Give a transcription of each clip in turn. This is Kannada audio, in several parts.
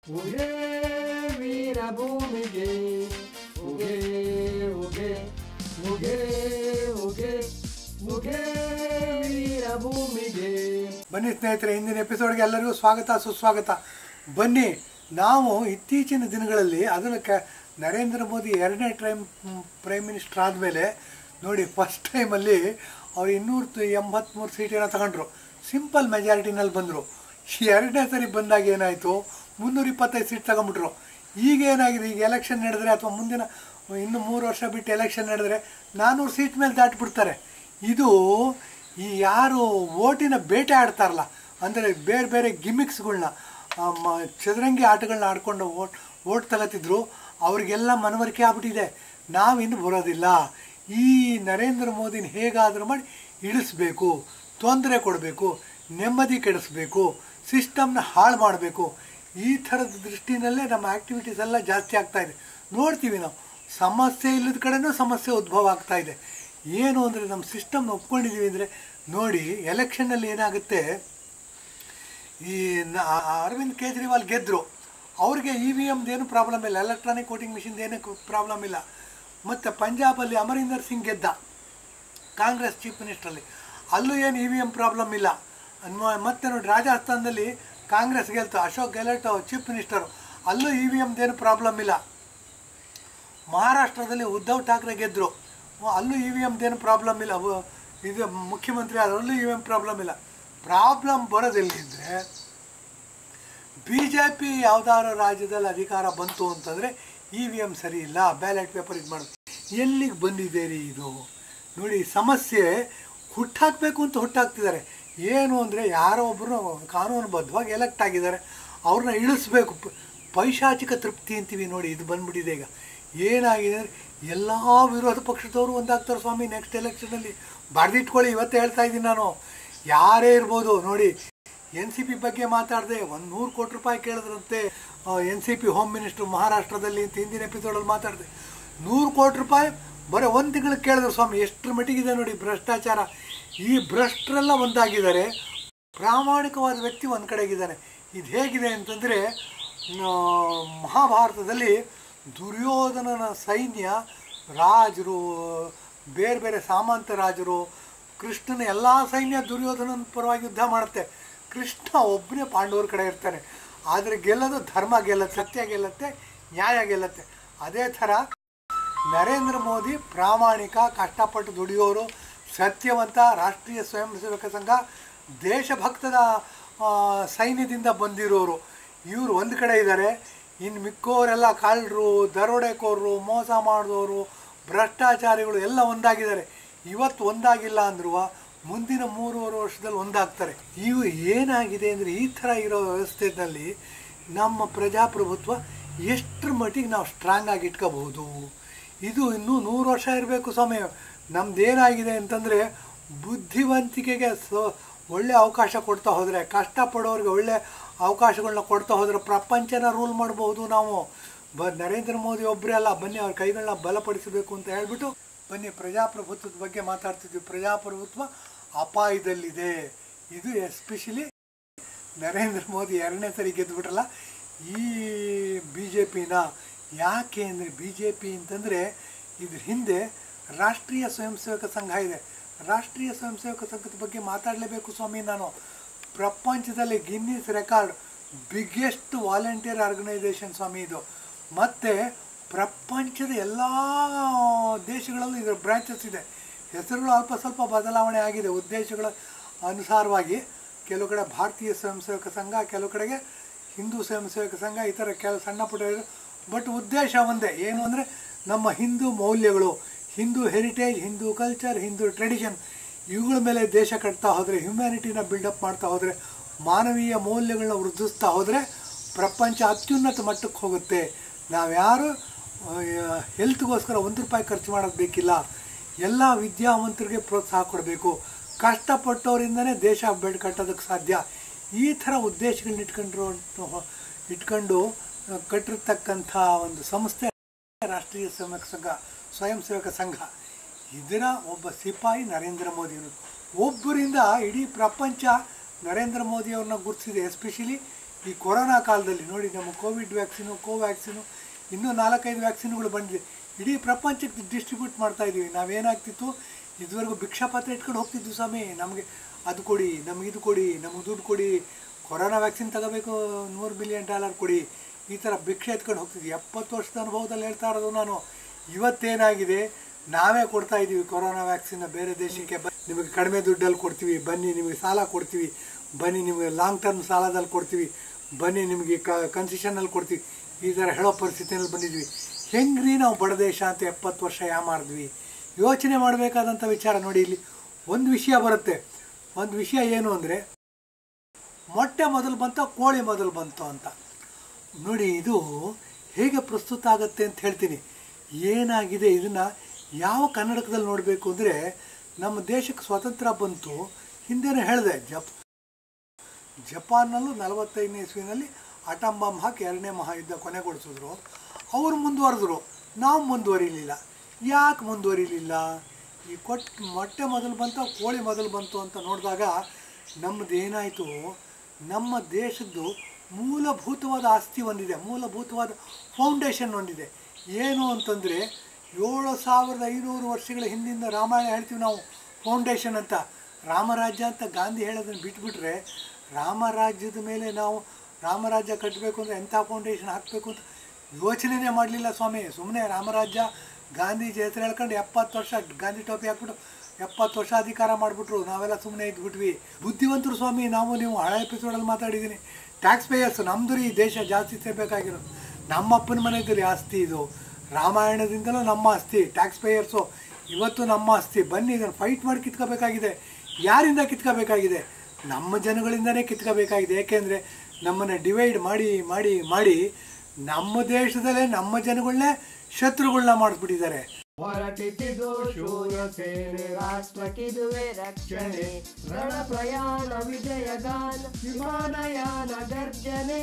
ಉಗೆ ವೀರ ಭೂಮಿಗೆ ಉಗೆ ಉಗೆ ಉಗೆ ಉಗೆ ಉಗೆ ವೀರ ಭೂಮಿಗೆ ಬನ್ನಿ ಸ್ನೇಹಿತರೆ ಇಂದಿನ ಎಪಿಸೋಡ್ಗೆ ಎಲ್ಲರಿಗೂ ಸ್ವಾಗತ ಸುಸ್ವಾಗತ ಬನ್ನಿ ನಾವು ಇತ್ತೀಚಿನ ದಿನಗಳಲ್ಲಿ ಅದನ್ನು ಕ ನರೇಂದ್ರ ಮೋದಿ ಎರಡನೇ ಟೈಮ್ ಪ್ರೈಮ್ ಮಿನಿಸ್ಟರ್ ಆದಮೇಲೆ ನೋಡಿ ಫಸ್ಟ್ ಟೈಮಲ್ಲಿ ಅವ್ರು ಇನ್ನೂರ ಎಂಬತ್ತ್ಮೂರು ಸೀಟೇನೋ ತಗೊಂಡ್ರು ಸಿಂಪಲ್ ಮೆಜಾರಿಟಿನಲ್ಲಿ ಬಂದರು ಎರಡನೇ ಸರಿ ಬಂದಾಗ ಏನಾಯಿತು ಮುನ್ನೂರ ಇಪ್ಪತ್ತೈದು ಸೀಟ್ ತಗೊಂಬಿಟ್ರು ಈಗ ಏನಾಗಿದೆ ಈಗ ಎಲೆಕ್ಷನ್ ನಡೆದ್ರೆ ಅಥವಾ ಮುಂದಿನ ಇನ್ನು ಮೂರು ವರ್ಷ ಬಿಟ್ಟು ಎಲೆಕ್ಷನ್ ನಡೆದ್ರೆ ನಾನ್ನೂರು ಸೀಟ್ ಮೇಲೆ ದಾಟಿಬಿಡ್ತಾರೆ ಇದು ಈ ಯಾರು ಓಟಿನ ಬೇಟೆ ಆಡ್ತಾರಲ್ಲ ಅಂದರೆ ಬೇರೆ ಬೇರೆ ಗಿಮಿಕ್ಸ್ಗಳ್ನ ಚದುರಂಗಿ ಆಟಗಳನ್ನ ಆಡ್ಕೊಂಡು ಓಟ್ ಓಟ್ ತಗೋತಿದ್ರು ಅವ್ರಿಗೆಲ್ಲ ಮನವರಿಕೆ ಆಗ್ಬಿಟ್ಟಿದೆ ನಾವಿನ್ನು ಬರೋದಿಲ್ಲ ಈ ನರೇಂದ್ರ ಮೋದಿನ ಹೇಗಾದರೂ ಮಾಡಿ ಇಳಿಸ್ಬೇಕು ತೊಂದರೆ ಕೊಡಬೇಕು ನೆಮ್ಮದಿ ಕೆಡಿಸ್ಬೇಕು ಸಿಸ್ಟಮ್ನ ಹಾಳು ಮಾಡಬೇಕು ಈ ಥರದ ದೃಷ್ಟಿನಲ್ಲೇ ನಮ್ಮ ಆ್ಯಕ್ಟಿವಿಟೀಸ್ ಎಲ್ಲ ಜಾಸ್ತಿ ಆಗ್ತಾ ಇದೆ ನೋಡ್ತೀವಿ ನಾವು ಸಮಸ್ಯೆ ಇಲ್ಲದ ಕಡೆನೂ ಸಮಸ್ಯೆ ಉದ್ಭವ ಆಗ್ತಾ ಇದೆ ಏನು ಅಂದರೆ ನಮ್ಮ ಸಿಸ್ಟಮ್ನ ಒಪ್ಕೊಂಡಿದ್ದೀವಿ ಅಂದರೆ ನೋಡಿ ಎಲೆಕ್ಷನ್ನಲ್ಲಿ ಏನಾಗುತ್ತೆ ಈ ನ- ಅರವಿಂದ್ ಕೇಜ್ರಿವಾಲ್ ಗೆದ್ದರು ಅವ್ರಿಗೆ ಇ ವಿ ಎಮ್ದೇನು ಪ್ರಾಬ್ಲಮ್ ಇಲ್ಲ ಎಲೆಕ್ಟ್ರಾನಿಕ್ ವೋಟಿಂಗ್ ಮಿಷಿನ್ದು ಏನೂ ಪ್ರಾಬ್ಲಮ್ ಇಲ್ಲ ಮತ್ತು ಪಂಜಾಬಲ್ಲಿ ಅಮರೀಂದರ್ ಸಿಂಗ್ ಗೆದ್ದ ಕಾಂಗ್ರೆಸ್ ಚೀಫ್ ಮಿನಿಸ್ಟ್ರಲ್ಲಿ ಅಲ್ಲೂ ಏನು ಇ ವಿ ಎಮ್ ಪ್ರಾಬ್ಲಮ್ ಇಲ್ಲ ಅನ್ವ- ಮತ್ತೆ ನೋಡಿ ರಾಜಸ್ಥಾನದಲ್ಲಿ ಕಾಂಗ್ರೆಸ್ ಗೆಲ್ತು ಅಶೋಕ್ ಗೆಹ್ಲೋಟ್ ಚೀಫ್ ಮಿನಿಸ್ಟರು ಅಲ್ಲೂ ಇ ವಿ ಎಮ್ದೇನು ಪ್ರಾಬ್ಲಮ್ ಇಲ್ಲ ಮಹಾರಾಷ್ಟ್ರದಲ್ಲಿ ಉದ್ಧವ್ ಠಾಕ್ರೆ ಗೆದ್ದರು ಅಲ್ಲೂ ಇ ವಿ ಎಮ್ದೇನು ಪ್ರಾಬ್ಲಮ್ ಇಲ್ಲ ಅವು- ಇದು ಮುಖ್ಯಮಂತ್ರಿ ಅದರಲ್ಲೂ ಇ ವಿ ಎಮ್ ಪ್ರಾಬ್ಲಮ್ ಇಲ್ಲ ಪ್ರಾಬ್ಲಮ್ ಬರೋದೆಲ್ಲಿದ್ದರೆ ಬಿ ಜೆ ಪಿ ಯಾವ್ದಾದ್ರು ರಾಜ್ಯದಲ್ಲಿ ಅಧಿಕಾರ ಬಂತು ಅಂತಂದರೆ ಇ ವಿ ಎಮ್ ಸರಿ ಇಲ್ಲ ಬ್ಯಾಲೆಟ್ ಪೇಪರ್ ಇದು ಮಾಡೋದು ಎಲ್ಲಿಗೆ ಬಂದಿದೆ ರೀ ಇದು ನೋಡಿ ಸಮಸ್ಯೆ ಹುಟ್ಟಾಕಬೇಕು ಅಂತ ಹುಟ್ಟಾಕ್ತಿದ್ದಾರೆ ಏನು ಅಂದರೆ ಯಾರೋ ಒಬ್ಬರು ಕಾನೂನುಬದ್ಧವಾಗಿ ಎಲೆಕ್ಟ್ ಆಗಿದ್ದಾರೆ ಅವ್ರನ್ನ ಇಳಿಸ್ಬೇಕು ಪ- ಪೈಶಾಚಿಕ ತೃಪ್ತಿ ಅಂತೀವಿ ನೋಡಿ ಇದು ಬಂದ್ಬಿಟ್ಟಿದೆ ಈಗ ಏನಾಗಿದೆ ಅಂದರೆ ಎಲ್ಲ ವಿರೋಧ ಪಕ್ಷದವರು ಒಂದಾಗ್ತಾರೆ ಸ್ವಾಮಿ ನೆಕ್ಸ್ಟ್ ಎಲೆಕ್ಷನಲ್ಲಿ ಬರೆದಿಟ್ಕೊಳ್ಳಿ ಇವತ್ತೇ ಹೇಳ್ತಾ ಇದ್ದೀನಿ ನಾನು ಯಾರೇ ಇರ್ಬೋದು ನೋಡಿ ಎನ್ ಸಿ ಪಿ ಬಗ್ಗೆ ಮಾತಾಡಿದೆ ಒಂದು ನೂರು ಕೋಟಿ ರೂಪಾಯಿ ಕೇಳಿದ್ರಂತೆ N C P home minister ಮಹಾರಾಷ್ಟ್ರದಲ್ಲಿ ಅಂತ ಹಿಂದಿನ ಎಪಿಸೋಡಲ್ಲಿ ಮಾತಾಡಿದೆ ನೂರು ಕೋಟಿ ರೂಪಾಯಿ ಬರೀ ಒಂದು ತಿಂಗಳಿಗೆ ಕೇಳಿದ್ರು ಸ್ವಾಮಿ ಎಷ್ಟರ ಮಟ್ಟಿಗಿದೆ ನೋಡಿ ಭ್ರಷ್ಟಾಚಾರ ಈ ಭ್ರಷ್ಟರೆಲ್ಲ ಒಂದಾಗಿದ್ದಾರೆ ಪ್ರಾಮಾಣಿಕವಾದ ವ್ಯಕ್ತಿ ಒಂದು ಕಡೆಗಿದ್ದಾನೆ ಇದು ಹೇಗಿದೆ ಅಂತಂದರೆ ಮಹಾಭಾರತದಲ್ಲಿ ದುರ್ಯೋಧನನ ಸೈನ್ಯ ರಾಜರು ಬೇರೆ ಬೇರೆ ಸಾಮಂತ ರಾಜರು ಕೃಷ್ಣನ ಎಲ್ಲ ಸೈನ್ಯ ದುರ್ಯೋಧನನ ಪರವಾಗಿ ಯುದ್ಧ ಮಾಡುತ್ತೆ ಕೃಷ್ಣ ಒಬ್ಬನೇ ಪಾಂಡವರ ಕಡೆ ಇರ್ತಾನೆ ಆದರೆ ಗೆಲ್ಲೋದು ಧರ್ಮ ಗೆಲ್ಲತ್ತೆ ಸತ್ಯ ಗೆಲ್ಲತ್ತೆ ನ್ಯಾಯ ಗೆಲ್ಲತ್ತೆ ಅದೇ ಥರ ನರೇಂದ್ರ ಮೋದಿ ಪ್ರಾಮಾಣಿಕ ಕಷ್ಟಪಟ್ಟು ದುಡಿಯೋರು ಸತ್ಯವಂತ ರಾಷ್ಟ್ರೀಯ ಸ್ವಯಂ ಸೇವಕ ಸಂಘ ದೇಶಭಕ್ತದ ಆ, ಸೈನ್ಯದಿಂದ ಬಂದಿರೋರು ಇವರು ಒಂದು ಕಡೆ ಇದ್ದಾರೆ ಇನ್ನು ಮಿಕ್ಕೋರೆಲ್ಲ ಕಳ್ಳರು ದರೋಡೆಕೋರರು ಮೋಸ ಮಾಡಿದವರು ಭ್ರಷ್ಟಾಚಾರಿಗಳು ಎಲ್ಲ ಒಂದಾಗಿದ್ದಾರೆ ಇವತ್ತು ಒಂದಾಗಿಲ್ಲ ಅಂದ್ರೂ ಮುಂದಿನ ಮೂರುವರೆ ವರ್ಷದಲ್ಲಿ ಒಂದಾಗ್ತಾರೆ ಇವು ಏನಾಗಿದೆ ಅಂದರೆ ಈ ಥರ ಇರೋ ವ್ಯವಸ್ಥೆಯಲ್ಲಿ ನಮ್ಮ ಪ್ರಜಾಪ್ರಭುತ್ವ ಎಷ್ಟರ ಮಟ್ಟಿಗೆ ನಾವು ಸ್ಟ್ರಾಂಗ್ ಆಗಿ ಇಟ್ಕೋಬಹುದು ಇದು ಇನ್ನೂ ನೂರು ವರ್ಷ ಇರಬೇಕು ಸ್ವಾಮಿ ನಮ್ದೇನಾಗಿದೆ ಅಂತಂದರೆ ಬುದ್ಧಿವಂತಿಕೆಗೆ ಸೊ ಒಳ್ಳೆ ಅವಕಾಶ ಕೊಡ್ತಾ ಹೋದರೆ ಕಷ್ಟಪಡೋರಿಗೆ ಒಳ್ಳೆ ಅವಕಾಶಗಳನ್ನ ಕೊಡ್ತಾ ಹೋದರೆ ಪ್ರಪಂಚನ ರೂಲ್ ಮಾಡಬಹುದು ನಾವು ಬ ನರೇಂದ್ರ ಮೋದಿ ಒಬ್ಬರೇ ಅಲ್ಲ ಬನ್ನಿ ಅವ್ರ ಕೈಗಳನ್ನ ಬಲಪಡಿಸಬೇಕು ಅಂತ ಹೇಳ್ಬಿಟ್ಟು ಬನ್ನಿ ಪ್ರಜಾಪ್ರಭುತ್ವದ ಬಗ್ಗೆ ಮಾತಾಡ್ತಿದ್ವಿ ಪ್ರಜಾಪ್ರಭುತ್ವ ಅಪಾಯದಲ್ಲಿದೆ ಇದು ಎಸ್ಪೆಷಲಿ ನರೇಂದ್ರ ಮೋದಿ ಎರಡನೇ ಸರಿ ಗೆದ್ದುಬಿಟ್ರಲ್ಲ ಈ ಬಿ ಜೆ ಪಿನ ಯಾಕೆ ಅಂದರೆ ಬಿ ಜೆ ಪಿ ಅಂತಂದರೆ ಇದ್ರ ಹಿಂದೆ ರಾಷ್ಟ್ರೀಯ ಸ್ವಯಂ ಸೇವಕ ಸಂಘ ಇದೆ ರಾಷ್ಟ್ರೀಯ ಸ್ವಯಂ ಸೇವಕ ಸಂಘದ ಬಗ್ಗೆ ಮಾತಾಡಲೇಬೇಕು ಸ್ವಾಮಿ ನಾನು ಪ್ರಪಂಚದಲ್ಲಿ Guinness record biggest volunteer organisation ಸ್ವಾಮಿ ಇದು ಮತ್ತು ಪ್ರಪಂಚದ ಎಲ್ಲ ದೇಶಗಳಲ್ಲೂ ಇದರ ಬ್ರಾಂಚಸ್ ಇದೆ ಹೆಸರುಗಳು ಅಲ್ಪ ಸ್ವಲ್ಪ ಬದಲಾವಣೆ ಆಗಿದೆ ಉದ್ದೇಶಗಳ ಅನುಸಾರವಾಗಿ ಕೆಲವು ಕಡೆ ಭಾರತೀಯ ಸ್ವಯಂ ಸೇವಕ ಸಂಘ ಕೆಲವು ಕಡೆಗೆ ಹಿಂದೂ ಸ್ವಯಂ ಸೇವಕ ಸಂಘ ಈ ಥರ ಕೆಲವು ಸಣ್ಣ ಪುಟ್ಟ ಬಟ್ ಉದ್ದೇಶ ಒಂದೇ ಏನು ಅಂದರೆ ನಮ್ಮ ಹಿಂದೂ ಮೌಲ್ಯಗಳು Hindu heritage Hindu culture Hindu tradition ಇವುಗಳ ಮೇಲೆ ದೇಶ ಕಟ್ತಾ ಹೋದರೆ ಹ್ಯುಮ್ಯಾನಿಟಿನ ಬಿಲ್ಡಪ್ ಮಾಡ್ತಾ ಹೋದರೆ ಮಾನವೀಯ ಮೌಲ್ಯಗಳನ್ನ ವೃದ್ಧಿಸ್ತಾ ಹೋದರೆ ಪ್ರಪಂಚ ಅತ್ಯುನ್ನತ ಮಟ್ಟಕ್ಕೆ ಹೋಗುತ್ತೆ ನಾವ್ಯಾರು ಹೆಲ್ತ್ಗೋಸ್ಕರ ಒಂದು ರೂಪಾಯಿ ಖರ್ಚು ಮಾಡೋದು ಬೇಕಿಲ್ಲ ಎಲ್ಲ ವಿದ್ಯಾವಂತರಿಗೆ ಪ್ರೋತ್ಸಾಹ ಕೊಡಬೇಕು ಕಷ್ಟಪಟ್ಟವರಿಂದನೇ ದೇಶ ಬೆಡ್ ಕಟ್ಟೋದಕ್ಕೆ ಸಾಧ್ಯ ಈ ಥರ ಉದ್ದೇಶಗಳನ್ನ ಇಟ್ಕೊಂಡ್ರು ಇಟ್ಕೊಂಡು ಆ, ಕಟ್ಟಿರ್ತಕ್ಕಂಥ ಒಂದು ಸಂಸ್ಥೆ ರಾಷ್ಟ್ರೀಯ ಸೇವಕ ಸಂಘ ಸ್ವಯಂ ಸೇವಕ ಸಂಘ ಇದರ ಒಬ್ಬ ಸಿಪಾಯಿ ನರೇಂದ್ರ ಮೋದಿಯವರು ಒಬ್ಬರಿಂದ ಇಡೀ ಪ್ರಪಂಚ ನರೇಂದ್ರ ಮೋದಿಯವ್ರನ್ನ ಗುರುತಿಸಿದೆ ಎಸ್ಪೆಷಲಿ ಈ ಕೊರೋನಾ ಕಾಲದಲ್ಲಿ ನೋಡಿ ನಮ್ಮ ಕೋವಿಡ್ ವ್ಯಾಕ್ಸಿನು ಕೋವ್ಯಾಕ್ಸಿನು ಇನ್ನೂ ನಾಲ್ಕೈದು ವ್ಯಾಕ್ಸಿನ್ಗಳು ಬಂದಿದೆ ಇಡೀ ಪ್ರಪಂಚಕ್ಕೆ ಡಿಸ್ಟ್ರಿಬ್ಯೂಟ್ ಮಾಡ್ತಾ ಇದ್ದೀವಿ ನಾವೇನಾಗ್ತಿತ್ತು ಇದುವರೆಗೂ ಭಿಕ್ಷಾಪಾತ್ರ ಇಟ್ಕೊಂಡು ಹೋಗ್ತಿದ್ವಿ ಸ್ವಾಮಿ ನಮಗೆ ಅದು ಕೊಡಿ ನಮಗೆ ಇದು ಕೊಡಿ ನಮಗೆ ದುಡ್ಡು ಕೊಡಿ ಕೊರೋನಾ ವ್ಯಾಕ್ಸಿನ್ ತಗೋಬೇಕು ನೂರು ಬಿಲಿಯನ್ ಡಾಲರ್ ಕೊಡಿ ಈ ಥರ ಭಿಕ್ಷೆ ಎತ್ಕೊಂಡು ಹೋಗ್ತಿದ್ವಿ ಎಪ್ಪತ್ತು ವರ್ಷದ ಅನುಭವದಲ್ಲಿ ಹೇಳ್ತಾ ಇರೋದು ನಾನು ಇವತ್ತೇನಾಗಿದೆ ನಾವೇ ಕೊಡ್ತಾ ಇದ್ದೀವಿ ಕೊರೋನಾ ವ್ಯಾಕ್ಸಿನ್ನ ಬೇರೆ ದೇಶಕ್ಕೆ ಬ ನಿಮಗೆ ಕಡಿಮೆ ದುಡ್ಡಲ್ಲಿ ಕೊಡ್ತೀವಿ ಬನ್ನಿ ನಿಮಗೆ ಸಾಲ ಕೊಡ್ತೀವಿ ಬನ್ನಿ ನಿಮಗೆ ಲಾಂಗ್ ಟರ್ಮ್ ಸಾಲದಲ್ಲಿ ಕೊಡ್ತೀವಿ ಬನ್ನಿ ನಿಮಗೆ ಕ ಕನ್ಸೆಷನಲ್ಲಿ ಕೊಡ್ತೀವಿ ಈ ಥರ ಹೇಳೋ ಪರಿಸ್ಥಿತಿಯಲ್ಲಿ ಬಂದಿದ್ವಿ ಹೆಂಗ್ರಿ ನಾವು ಬಡ ದೇಶ ಅಂತ ಎಪ್ಪತ್ತು ವರ್ಷ ಯಾಮಾರಿದ್ವಿ ಯೋಚನೆ ಮಾಡಬೇಕಾದಂಥ ವಿಚಾರ ನೋಡಿ ಇಲ್ಲಿ ಒಂದು ವಿಷಯ ಬರುತ್ತೆ ಒಂದು ವಿಷಯ ಏನು ಅಂದರೆ ಮೊಟ್ಟೆ ಮೊದಲು ಬಂತ ಕೋಳಿ ಮೊದಲು ಬಂತು ಅಂತ ನೋಡಿ ಇದು ಹೇಗೆ ಪ್ರಸ್ತುತ ಆಗುತ್ತೆ ಅಂತ ಹೇಳ್ತೀನಿ ಏನಾಗಿದೆ ಇದನ್ನು ಯಾವ ಕನ್ನಡಕದಲ್ಲಿ ನೋಡಬೇಕು ಅಂದರೆ ನಮ್ಮ ದೇಶಕ್ಕೆ ಸ್ವಾತಂತ್ರ್ಯ ಬಂತು ಹಿಂದೆನೇ ಹೇಳಿದೆ ಜಪ್ ಜಪಾನ್ನಲ್ಲೂ ನಲವತ್ತೈದನೇ ಇಸ್ವಿನಲ್ಲಿ ಅಟಮ್ ಬಾಂಬ್ ಹಾಕಿ ಎರಡನೇ ಮಹಾಯುದ್ಧ ಕೊನೆಗೊಳಿಸಿದ್ರು ಅವರು ಮುಂದುವರೆದ್ರು ನಾವು ಮುಂದುವರಿಲಿಲ್ಲ ಯಾಕೆ ಮುಂದುವರಿಲಿಲ್ಲ ಈ ಕೊಟ್ಟು ಮೊಟ್ಟೆ ಮೊದಲು ಬಂತು ಕೋಳಿ ಮೊದಲು ಬಂತು ಅಂತ ನೋಡಿದಾಗ ನಮ್ಮದು ಏನಾಯಿತು ನಮ್ಮ ದೇಶದ್ದು ಮೂಲಭೂತವಾದ ಆಸ್ತಿ ಒಂದಿದೆ ಮೂಲಭೂತವಾದ ಫೌಂಡೇಶನ್ ಒಂದಿದೆ ಏನು ಅಂತಂದರೆ ಏಳು ಸಾವಿರದ ಐನೂರು ವರ್ಷಗಳ ಹಿಂದಿಂದ ರಾಮಾಯಣ ಹೇಳ್ತೀವಿ ನಾವು ಫೌಂಡೇಶನ್ ಅಂತ ರಾಮರಾಜ್ಯ ಅಂತ ಗಾಂಧಿ ಹೇಳೋದನ್ನು ಬಿಟ್ಬಿಟ್ರೆ ರಾಮರಾಜ್ಯದ ಮೇಲೆ ನಾವು ರಾಮರಾಜ್ಯ ಕಟ್ಟಬೇಕು ಅಂದರೆ ಎಂಥ ಫೌಂಡೇಶನ್ ಹಾಕಬೇಕು ಅಂತ ಯೋಚನೆನೇ ಮಾಡಲಿಲ್ಲ ಸ್ವಾಮಿ ಸುಮ್ಮನೆ ರಾಮರಾಜ್ಯ ಗಾಂಧೀಜಿ ಹೆಸರು ಹೇಳ್ಕೊಂಡು ಎಪ್ಪತ್ತು ವರ್ಷ ಗಾಂಧಿ ಟೋಪಿ ಹಾಕ್ಬಿಟ್ಟು ಎಪ್ಪತ್ತು ವರ್ಷ ಅಧಿಕಾರ ಮಾಡಿಬಿಟ್ರು ನಾವೆಲ್ಲ ಸುಮ್ಮನೆ ಇದ್ಬಿಟ್ವಿ ಬುದ್ಧಿವಂತರು ಸ್ವಾಮಿ ನಾವು ನೀವು ಹಳೆ ಎಪಿಸೋಡಲ್ಲಿ ಮಾತಾಡಿದ್ದೀನಿ ಟ್ಯಾಕ್ಸ್ ಪೇಯರ್ಸ್ ನಮ್ಮದು ಈ ದೇಶ ಜಾಸ್ತಿ ಸೇರ್ಬೇಕಾಗಿರೋದು ನಮ್ಮ ಅಪ್ಪನ ಮನೆಯಲ್ಲಿ ಆಸ್ತಿ ಇದು ರಾಮಾಯಣದಿಂದಲೂ ನಮ್ಮ ಆಸ್ತಿ ಟ್ಯಾಕ್ಸ್ ಪೇಯರ್ಸು ಇವತ್ತು ನಮ್ಮ ಆಸ್ತಿ ಬನ್ನಿ ಇದನ್ನು ಫೈಟ್ ಮಾಡಿ ಕಿತ್ಕೋಬೇಕಾಗಿದೆ ಯಾರಿಂದ ಕಿತ್ಕೋಬೇಕಾಗಿದೆ ನಮ್ಮ ಜನಗಳಿಂದನೇ ಕಿತ್ಕೋಬೇಕಾಗಿದೆ ಏಕೆಂದರೆ ನಮ್ಮನ್ನು ಡಿವೈಡ್ ಮಾಡಿ ಮಾಡಿ ಮಾಡಿ ನಮ್ಮ ದೇಶದಲ್ಲೇ ನಮ್ಮ ಜನಗಳನ್ನೇ ಶತ್ರುಗಳನ್ನ ಮಾಡಿಸ್ಬಿಟ್ಟಿದ್ದಾರೆ ಹೊರಟಿದ್ದು ಶೂರ ಸೇನೆ ರಾಷ್ಟ್ರಕ್ಕಿದುವೆ ರಕ್ಷಣೆ ರಣ ಪ್ರಯಾಣ ವಿಜಯಗಾನ ವಿಮಾನಯಾನ ಗರ್ಜನೆ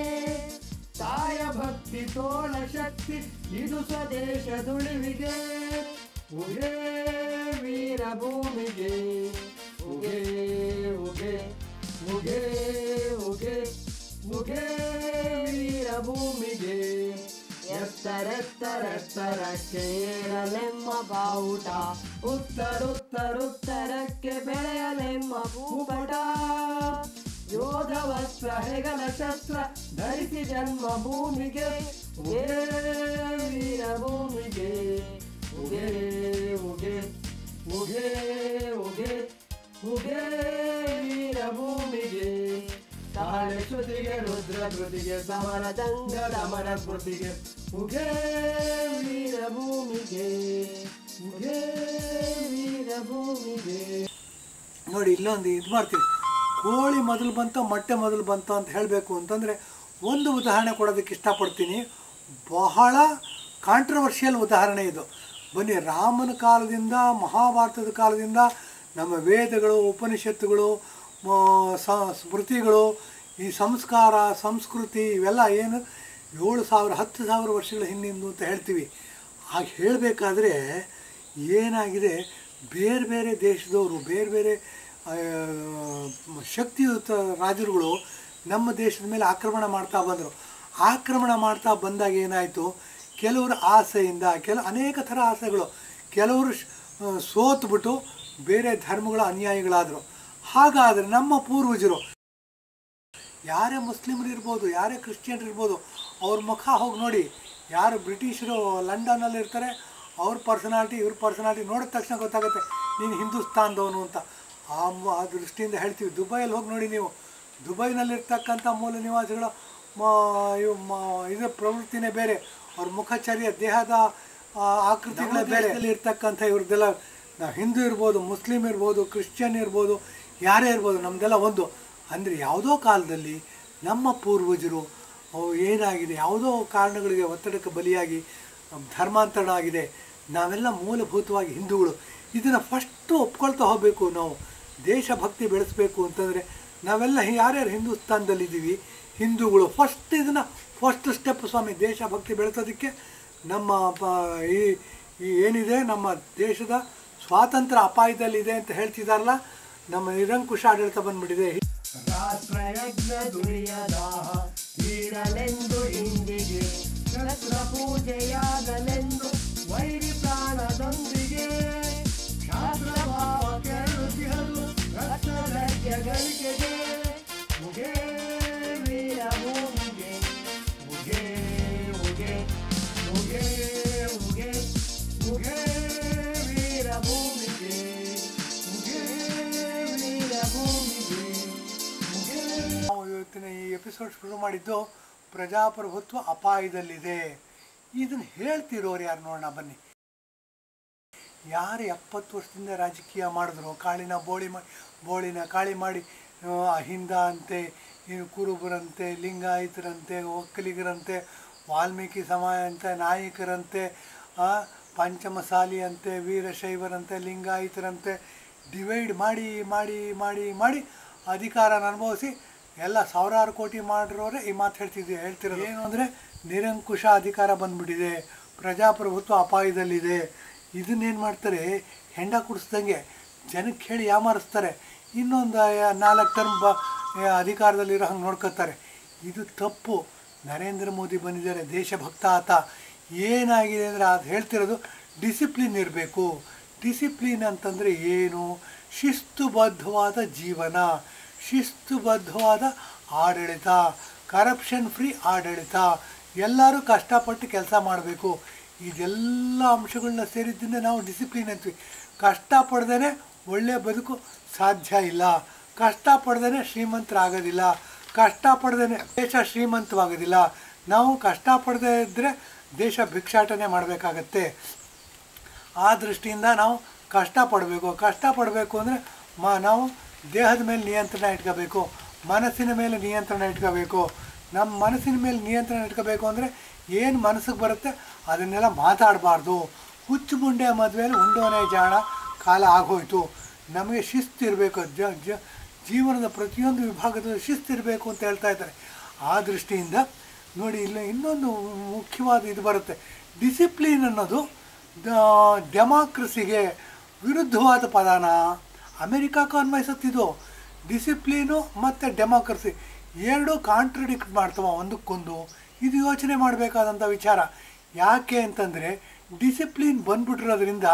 ತಾಯ ಭಕ್ತಿ ತೋಳ ಶಕ್ತಿ ಇದು ಸ್ವದೇಶದುಳಿವಿಗೆ ಉಗೇ ವೀರ ಭೂಮಿಗೆ ಉಗೇ ಉಗೇ ಉಗೇ ಉಗೇ ಉಗೇ ವೀರ ಭೂಮಿಗೆ ಎತ್ತರೆತ್ತರೆತ್ತರಕ್ಕೆ ಏರಲೆಮ್ಮ ಬಾವುಟ ಉತ್ತರುತ್ತರುತ್ತರಕ್ಕೆ ಬೆಳೆಯಲೆಮ್ಮ ಭೂಪಟ ಯೋಧ ವಸ್ತ್ರ ಹೆಗಲ ಶಸ್ತ್ರ ಧರಿಸಿ ಜನ್ಮ ಭೂಮಿಗೆ ಉಗೇ ವೀರ ಭೂಮಿಗೆ ಉಗೇ ಉಗೇ ಉಗೇ ಉಗೇ ಉಗೇ ವೀರ ಭೂಮಿಗೆ ತಾಳೆ ಶ್ರುತಿಗೆ ರುದ್ರ ಕೃತಿಗೆ ಸಮರದಂಗ ದಮನ ಸ್ಮೃತಿಗೆ ಉಗೇ ವೀರ ಭೂಮಿಗೆ ಉಗೇ ವೀರ ಭೂಮಿಗೆ ನೋಡಿ ಇಲ್ಲೊಂದು ಇದು ಮಾಡ್ತೀವಿ ಕೋಳಿ ಮೊದಲು ಬಂತು ಮೊಟ್ಟೆ ಮೊದಲು ಬಂತು ಅಂತ ಹೇಳಬೇಕು ಅಂತಂದರೆ ಒಂದು ಉದಾಹರಣೆ ಕೊಡೋದಕ್ಕೆ ಇಷ್ಟಪಡ್ತೀನಿ ಬಹಳ ಕಾಂಟ್ರವರ್ಷಿಯಲ್ ಉದಾಹರಣೆ ಇದು ಬನ್ನಿ ರಾಮನ ಕಾಲದಿಂದ ಮಹಾಭಾರತದ ಕಾಲದಿಂದ ನಮ್ಮ ವೇದಗಳು ಉಪನಿಷತ್ತುಗಳು ಮ- ಸ- ಸ್ಮೃತಿಗಳು ಈ ಸಂಸ್ಕಾರ ಸಂಸ್ಕೃತಿ ಇವೆಲ್ಲ ಏನು ಏಳು ಸಾವಿರ ಹತ್ತು ಸಾವಿರ ವರ್ಷಗಳ ಹಿಂದಿಂದು ಅಂತ ಹೇಳ್ತೀವಿ ಹಾಗೆ ಹೇಳಬೇಕಾದ್ರೆ ಏನಾಗಿದೆ ಬೇರೆ ಬೇರೆ ದೇಶದವರು ಬೇರೆ ಬೇರೆ ಆ, ಶಕ್ತಿಯುತ ರಾಜರುಗಳು ನಮ್ಮ ದೇಶದ ಮೇಲೆ ಆಕ್ರಮಣ ಮಾಡ್ತಾ ಬಂದರು ಆಕ್ರಮಣ ಮಾಡ್ತಾ ಬಂದಾಗ ಏನಾಯಿತು ಕೆಲವರ ಆಸೆಯಿಂದ ಕೆಲ ಅನೇಕ ಥರ ಆಸೆಗಳು ಕೆಲವರು ಶ್- ಆ, ಸೋತ್ಬಿಟ್ಟು ಬೇರೆ ಧರ್ಮಗಳ ಅನ್ಯಾಯಿಗಳಾದರು ಹಾಗಾದರೆ ನಮ್ಮ ಪೂರ್ವಜರು ಯಾರೇ ಮುಸ್ಲಿಮರು ಇರ್ಬೋದು ಯಾರೇ ಕ್ರಿಶ್ಚಿಯನ್ರು ಇರ್ಬೋದು ಅವ್ರ ಮುಖ ಹೋಗಿ ನೋಡಿ ಯಾರು ಬ್ರಿಟಿಷರು ಲಂಡನ್ನಲ್ಲಿ ಇರ್ತಾರೆ ಅವ್ರ ಪರ್ಸನಾಲಿಟಿ ಇವ್ರ ಪರ್ಸನಾಲಿಟಿ ನೋಡಿದ ತಕ್ಷಣ ಗೊತ್ತಾಗುತ್ತೆ ನೀನು ಹಿಂದೂಸ್ತಾನ್ದವನು ಅಂತ ಆ ಮ- ಆ ದೃಷ್ಟಿಯಿಂದ ಹೇಳ್ತೀವಿ ದುಬೈಯಲ್ಲಿ ಹೋಗಿ ನೋಡಿ ನೀವು ದುಬೈನಲ್ಲಿರ್ತಕ್ಕಂಥ ಮೂಲ ನಿವಾಸಿಗಳ ಮ- ಇವು ಮ- ಇದರ ಪ್ರವೃತ್ತಿನೇ ಬೇರೆ ಅವ್ರ ಮುಖಚರ್ಯ ದೇಹದ ಆ, ಆಕೃತಿಗಳೇ ಬೇರೆ ಅಲ್ಲಿ ಇರ್ತಕ್ಕಂಥ ಇವ್ರದ್ದೆಲ್ಲ ನಾವು ಹಿಂದೂ ಇರ್ಬೋದು ಮುಸ್ಲಿಮ್ ಇರ್ಬೋದು ಕ್ರಿಶ್ಚಿಯನ್ ಇರ್ಬೋದು ಯಾರೇ ಇರ್ಬೋದು ನಮ್ಮದೆಲ್ಲ ಒಂದು ಅಂದರೆ ಯಾವುದೋ ಕಾಲದಲ್ಲಿ ನಮ್ಮ ಪೂರ್ವಜರು ಅವು ಏನಾಗಿದೆ ಯಾವುದೋ ಕಾರಣಗಳಿಗೆ ಒತ್ತಡಕ್ಕೆ ಬಲಿಯಾಗಿ ಧರ್ಮಾಂತರಣ ಆಗಿದೆ ನಾವೆಲ್ಲ ಮೂಲಭೂತವಾಗಿ ಹಿಂದೂಗಳು ಇದನ್ನು ಫಸ್ಟು ಒಪ್ಕೊಳ್ತಾ ಹೋಗಬೇಕು ನಾವು ದೇಶಭಕ್ತಿ ಬೆಳೆಸಬೇಕು ಅಂತಂದರೆ ನಾವೆಲ್ಲ ಯಾರ್ಯಾರು ಹಿಂದೂಸ್ತಾನದಲ್ಲಿದ್ದೀವಿ ಹಿಂದೂಗಳು ಫಸ್ಟ್ ಇದನ್ನು ಫಸ್ಟ್ ಸ್ಟೆಪ್ ಸ್ವಾಮಿ ದೇಶಭಕ್ತಿ ಬೆಳೆಸೋದಕ್ಕೆ ನಮ್ಮ ಪ ಈ ಈ ಏನಿದೆ ನಮ್ಮ ದೇಶದ ಸ್ವಾತಂತ್ರ್ಯ ಅಪಾಯದಲ್ಲಿದೆ ಅಂತ ಹೇಳ್ತಿದಾರಲ್ಲ ನಮ್ಮ ನಿರಂಕುಶ ಆಡಳಿತ ಬಂದ್ಬಿಟ್ಟಿದೆ ರಾಷ್ಟ್ರಯಜ್ಞ ದುರಿಯದಾಹ ಇರಲೆಂದು ಇಂದಿಗೆ ಶಸ್ತ್ರ ಪೂಜೆಯಾಗಲೆಂದು ವೈರಿ ಪ್ರಾಣದೊಂದಿಗೆ ಶಾಸ್ತ್ರ ಭಾವ ಕೆಳುತ್ತಿಹಲು ರತ್ನದರ್ಗ್ಯ ಗಳಿಕೆಗೆ ಮುಗೇ ವೀರ ಭೂಮಿಗೆ ಮುಗೇ ಮುಗೇ ಮುಗೇ ಮುಗೇ ಮುಗೇ ವೀರ ಭೂಮಿಗೆ ಮುಗೇ ವೀರ ಭೂಮಿಗೆ ಮುಗೇ ನಾವು ಇವತ್ತಿನ ಈ ಎಪಿಸೋಡ್ ಶುರು ಮಾಡಿದ್ದು ಪ್ರಜಾಪ್ರಭುತ್ವ ಅಪಾಯದಲ್ಲಿದೆ ಇದನ್ನು ಹೇಳ್ತಿರೋರು ಯಾರು ನೋಡೋಣ ಬನ್ನಿ ಯಾರು ಎಪ್ಪತ್ತು ವರ್ಷದಿಂದ ರಾಜಕೀಯ ಮಾಡಿದ್ರು ಕಾಳಿನ ಬೋಳಿ ಮಾಡಿ ಬೋಳಿನ ಕಾಳಿ ಮಾಡಿ ಆ, ಅಹಿಂದ ಅಂತೆ ಇನ್ನು ಕುರುಬರಂತೆ ಲಿಂಗಾಯತರಂತೆ ಒಕ್ಕಲಿಗರಂತೆ ವಾಲ್ಮೀಕಿ ಸಮಾಜ ಅಂತೆ ನಾಯಕರಂತೆ ಆ, ಪಂಚಮಸಾಲಿ ಅಂತೆ ವೀರಶೈವರಂತೆ ಲಿಂಗಾಯತರಂತೆ ಡಿವೈಡ್ ಮಾಡಿ ಮಾಡಿ ಮಾಡಿ ಮಾಡಿ ಅಧಿಕಾರನ ಅನುಭವಿಸಿ ಎಲ್ಲ ಸಾವಿರಾರು ಕೋಟಿ ಮಾಡಿರೋರೆ ಈ ಮಾತು ಹೇಳ್ತಿದ್ವಿ ಹೇಳ್ತಿರೋದು ಏನು ಅಂದರೆ ನಿರಂಕುಶ ಅಧಿಕಾರ ಬಂದ್ಬಿಟ್ಟಿದೆ ಪ್ರಜಾಪ್ರಭುತ್ವ ಅಪಾಯದಲ್ಲಿದೆ ಇದನ್ನೇನು ಮಾಡ್ತಾರೆ ಹೆಂಡ ಕುಡಿಸ್ದಂಗೆ ಜನಕ್ಕೆ ಹೇಳಿ ಯಾಮಾರಿಸ್ತಾರೆ ಇನ್ನೊಂದು ನಾಲ್ಕು ಟರ್ಮ್ ಬ ಅಧಿಕಾರದಲ್ಲಿರೋ ಹಂಗೆ ನೋಡ್ಕೋತಾರೆ ಇದು ತಪ್ಪು ನರೇಂದ್ರ ಮೋದಿ ಬಂದಿದ್ದಾರೆ ದೇಶಭಕ್ತ ಆತ ಏನಾಗಿದೆ ಅಂದರೆ ಅದು ಹೇಳ್ತಿರೋದು ಡಿಸಿಪ್ಲಿನ್ ಇರಬೇಕು ಡಿಸಿಪ್ಲಿನ್ ಅಂತಂದರೆ ಏನು ಶಿಸ್ತುಬದ್ಧವಾದ ಜೀವನ ಶಿಸ್ತುಬದ್ಧವಾದ ಆಡಳಿತ ಕರಪ್ಷನ್ ಫ್ರೀ ಆಡಳಿತ ಎಲ್ಲರೂ ಕಷ್ಟಪಟ್ಟು ಕೆಲಸ ಮಾಡಬೇಕು ಇದೆಲ್ಲ ಅಂಶಗಳನ್ನ ಸೇರಿದ್ದರಿಂದ ನಾವು ಡಿಸಿಪ್ಲಿನ್ ಅಂತೀವಿ ಕಷ್ಟಪಡ್ದೇ ಒಳ್ಳೆಯ ಬದುಕು ಸಾಧ್ಯ ಇಲ್ಲ ಕಷ್ಟಪಡ್ದೇ ಶ್ರೀಮಂತರಾಗೋದಿಲ್ಲ ಕಷ್ಟಪಡ್ದೇ ದೇಶ ಶ್ರೀಮಂತವಾಗೋದಿಲ್ಲ ನಾವು ಕಷ್ಟಪಡದೇ ಇದ್ದರೆ ದೇಶ ಭಿಕ್ಷಾಟನೆ ಮಾಡಬೇಕಾಗತ್ತೆ ಆ ದೃಷ್ಟಿಯಿಂದ ನಾವು ಕಷ್ಟಪಡಬೇಕು ಕಷ್ಟಪಡಬೇಕು ಅಂದರೆ ಮ ನಾವು ದೇಹದ ಮೇಲೆ ನಿಯಂತ್ರಣ ಇಟ್ಕೋಬೇಕು ಮನಸ್ಸಿನ ಮೇಲೆ ನಿಯಂತ್ರಣ ಇಟ್ಕೋಬೇಕು ನಮ್ಮ ಮನಸ್ಸಿನ ಮೇಲೆ ನಿಯಂತ್ರಣ ಇಟ್ಕೋಬೇಕು ಅಂದರೆ ಏನು ಮನಸ್ಸಿಗೆ ಬರುತ್ತೆ ಅದನ್ನೆಲ್ಲ ಮಾತಾಡಬಾರ್ದು ಹುಚ್ಚು ಮುಂಡೆ ಮದುವೆಯಲ್ಲಿ ಉಂಡೋನೆ ಜಾಣ ಕಾಲ ಆಗೋಯ್ತು ನಮಗೆ ಶಿಸ್ತು ಇರಬೇಕು ಜ ಜ ಜೀವನದ ಪ್ರತಿಯೊಂದು ವಿಭಾಗದಲ್ಲೂ ಶಿಸ್ತು ಇರಬೇಕು ಅಂತ ಹೇಳ್ತಾ ಇದ್ದಾರೆ ಆ ದೃಷ್ಟಿಯಿಂದ ನೋಡಿ ಇಲ್ಲಿ ಇನ್ನೊಂದು ಮುಖ್ಯವಾದ ಇದು ಬರುತ್ತೆ ಡಿಸಿಪ್ಲಿನ್ ಅನ್ನೋದು ಡೆಮಾಕ್ರಸಿಗೆ ವಿರುದ್ಧವಾದ ಪದಾನ ಅಮೆರಿಕಕ್ಕೆ ಅನ್ವಯಿಸುತ್ತಿದ್ದು ಡಿಸಿಪ್ಲೀನು ಮತ್ತು ಡೆಮಾಕ್ರಸಿ ಎರಡೂ ಕಾಂಟ್ರಡಿಕ್ಟ್ ಮಾಡ್ತವ ಒಂದಕ್ಕೊಂದು ಇದು ಯೋಚನೆ ಮಾಡಬೇಕಾದಂಥ ವಿಚಾರ ಯಾಕೆ ಅಂತಂದರೆ ಡಿಸಿಪ್ಲಿನ್ ಬಂದ್ಬಿಟ್ಟಿರೋದ್ರಿಂದ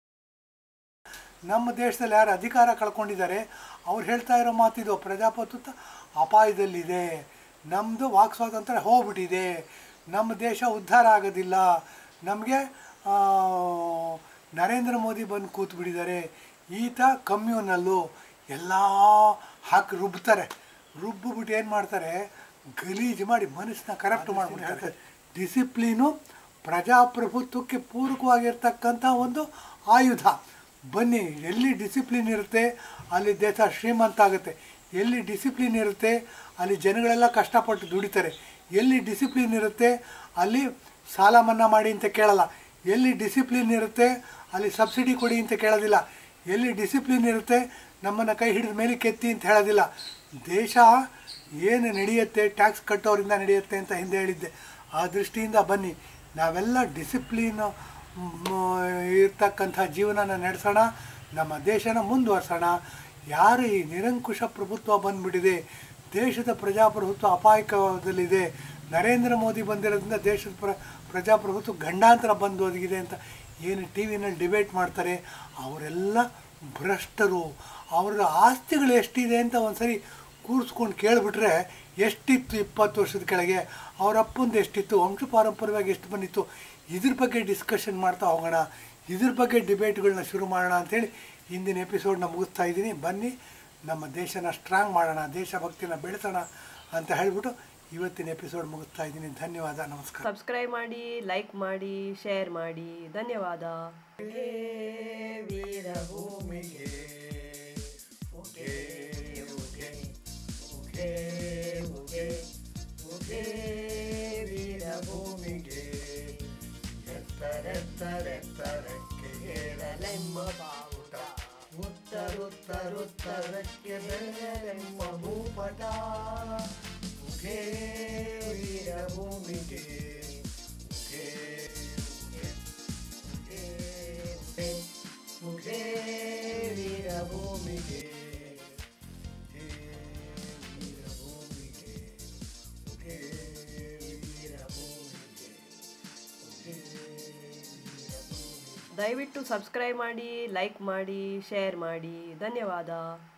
ನಮ್ಮ ದೇಶದಲ್ಲಿ ಯಾರು ಅಧಿಕಾರ ಕಳ್ಕೊಂಡಿದ್ದಾರೆ ಅವ್ರು ಹೇಳ್ತಾ ಇರೋ ಮಾತಿದು ಪ್ರಜಾಪ್ರಭುತ್ವ ಅಪಾಯದಲ್ಲಿದೆ ನಮ್ಮದು ವಾಕ್ ಸ್ವಾತಂತ್ರ್ಯ ಹೋಗ್ಬಿಟ್ಟಿದೆ ನಮ್ಮ ದೇಶ ಉದ್ಧಾರ ಆಗೋದಿಲ್ಲ ನಮಗೆ ನರೇಂದ್ರ ಮೋದಿ ಬಂದು ಕೂತ್ಬಿಟ್ಟಿದ್ದಾರೆ ಈತ ಕಮ್ಯೂನಲ್ಲು ಎಲ್ಲ ಹಾಕಿ ರುಬ್ತಾರೆ ರುಬ್ಬಿಬಿಟ್ಟು ಏನು ಮಾಡ್ತಾರೆ ಗಲೀಜು ಮಾಡಿ ಮನಸ್ಸನ್ನ ಕರಪ್ಟ್ ಮಾಡಿಬಿಡ್ತಾರೆ ಡಿಸಿಪ್ಲೀನು ಪ್ರಜಾಪ್ರಭುತ್ವಕ್ಕೆ ಪೂರಕವಾಗಿರ್ತಕ್ಕಂಥ ಒಂದು ಆಯುಧ ಬನ್ನಿ ಎಲ್ಲಿ ಡಿಸಿಪ್ಲಿನ್ ಇರುತ್ತೆ ಅಲ್ಲಿ ದೇಶ ಶ್ರೀಮಂತ ಆಗುತ್ತೆ ಎಲ್ಲಿ ಡಿಸಿಪ್ಲಿನ್ ಇರುತ್ತೆ ಅಲ್ಲಿ ಜನಗಳೆಲ್ಲ ಕಷ್ಟಪಟ್ಟು ದುಡಿತಾರೆ ಎಲ್ಲಿ ಡಿಸಿಪ್ಲಿನ್ ಇರುತ್ತೆ ಅಲ್ಲಿ ಸಾಲ ಮನ್ನಾ ಮಾಡಿ ಅಂತ ಕೇಳಲ್ಲ ಎಲ್ಲಿ ಡಿಸಿಪ್ಲಿನ್ ಇರುತ್ತೆ ಅಲ್ಲಿ ಸಬ್ಸಿಡಿ ಕೊಡಿ ಅಂತ ಕೇಳೋದಿಲ್ಲ ಎಲ್ಲಿ ಡಿಸಿಪ್ಲಿನ್ ಇರುತ್ತೆ ನಮ್ಮನ್ನು ಕೈ ಹಿಡಿದ ಮೇಲೆ ಕೆತ್ತಿ ಅಂತ ಹೇಳೋದಿಲ್ಲ ದೇಶ ಏನು ನಡೆಯುತ್ತೆ ಟ್ಯಾಕ್ಸ್ ಕಟ್ಟೋರಿಂದ ನಡೆಯುತ್ತೆ ಅಂತ ಹಿಂದೆ ಹೇಳಿದ್ದೆ ಆ ದೃಷ್ಟಿಯಿಂದ ಬನ್ನಿ ನಾವೆಲ್ಲ ಡಿಸಿಪ್ಲಿನ್ ಇರ್ತಕ್ಕಂಥ ಜೀವನನ ನಡೆಸೋಣ ನಮ್ಮ ದೇಶನ ಮುಂದುವರ್ಸೋಣ ಯಾರು ಈ ನಿರಂಕುಶ ಪ್ರಭುತ್ವ ಬಂದ್ಬಿಟ್ಟಿದೆ ದೇಶದ ಪ್ರಜಾಪ್ರಭುತ್ವ ಅಪಾಯಕದಲ್ಲಿದೆ ನರೇಂದ್ರ ಮೋದಿ ಬಂದಿರೋದ್ರಿಂದ ದೇಶದ ಪ್ರ ಪ್ರಜಾಪ್ರಭುತ್ವ ಗಂಡಾಂತರ ಬಂದು ಒದಗಿದೆ ಅಂತ ಏನು ಟಿ ವಿನಲ್ಲಿ ಡಿಬೇಟ್ ಮಾಡ್ತಾರೆ ಅವರೆಲ್ಲ ಭ್ರಷ್ಟರು ಅವ್ರ ಆಸ್ತಿಗಳು ಎಷ್ಟಿದೆ ಅಂತ ಒಂದ್ಸರಿ ಕೂರಿಸ್ಕೊಂಡು ಕೇಳಿಬಿಟ್ರೆ ಎಷ್ಟಿತ್ತು ಇಪ್ಪತ್ತು ವರ್ಷದ ಕೆಳಗೆ ಅವ್ರ ಅಪ್ಪಂದು ಎಷ್ಟಿತ್ತು ವಂಶ ಪಾರಂಪರ್ಯವಾಗಿ ಎಷ್ಟು ಬಂದಿತ್ತು ಇದ್ರ ಬಗ್ಗೆ ಡಿಸ್ಕಷನ್ ಮಾಡ್ತಾ ಹೋಗೋಣ ಇದ್ರ ಬಗ್ಗೆ ಡಿಬೇಟ್ಗಳನ್ನ ಶುರು ಮಾಡೋಣ ಅಂಥೇಳಿ ಇಂದಿನ ಎಪಿಸೋಡ್ನ ಮುಗಿಸ್ತಾ ಇದ್ದೀನಿ ಬನ್ನಿ ನಮ್ಮ ದೇಶನ ಸ್ಟ್ರಾಂಗ್ ಮಾಡೋಣ ದೇಶಭಕ್ತಿನ ಬೆಳೆಸೋಣ ಅಂತ ಹೇಳ್ಬಿಟ್ಟು ಇವತ್ತಿನ ಎಪಿಸೋಡ್ ಮುಗಿಸ್ತಾ ಇದ್ದೀನಿ ಧನ್ಯವಾದ ನಮಸ್ಕಾರ ಸಬ್ಸ್ಕ್ರೈಬ್ ಮಾಡಿ ಲೈಕ್ ಮಾಡಿ ಶೇರ್ ಮಾಡಿ ಧನ್ಯವಾದ ವೀರಭೂಮಿಗೆ ಉಗೆ ಉಗೆ ಉಗೆ ಉಗೆ ಉಗೆ ವೀರಭೂಮಿಗೆ ಎತ್ತರೆತ್ತರೆತ್ತರಕ್ಕೆ ಏರಲೆಮ್ಮ ಬಾವುಟ ಉತ್ತರುತ್ತರುತ್ತರಕ್ಕೆ ಬೆಳೆಯಲೆಮ್ಮ ಭೂಪಟ ಉಗೆ ವೀರಭೂಮಿಗೆ ಉಗೆ ಉಗೆ ಉಗೆ ಉಗೆ ವೀರಭೂಮಿಗೆ ಉಗೆ ವೀರಭೂಮಿಗೆ ಉಗೆ ದಯವಿಟ್ಟು ಸಬ್ಸ್ಕ್ರೈಬ್ ಮಾಡಿ ಲೈಕ್ ಮಾಡಿ ಶೇರ್ ಮಾಡಿ ಧನ್ಯವಾದ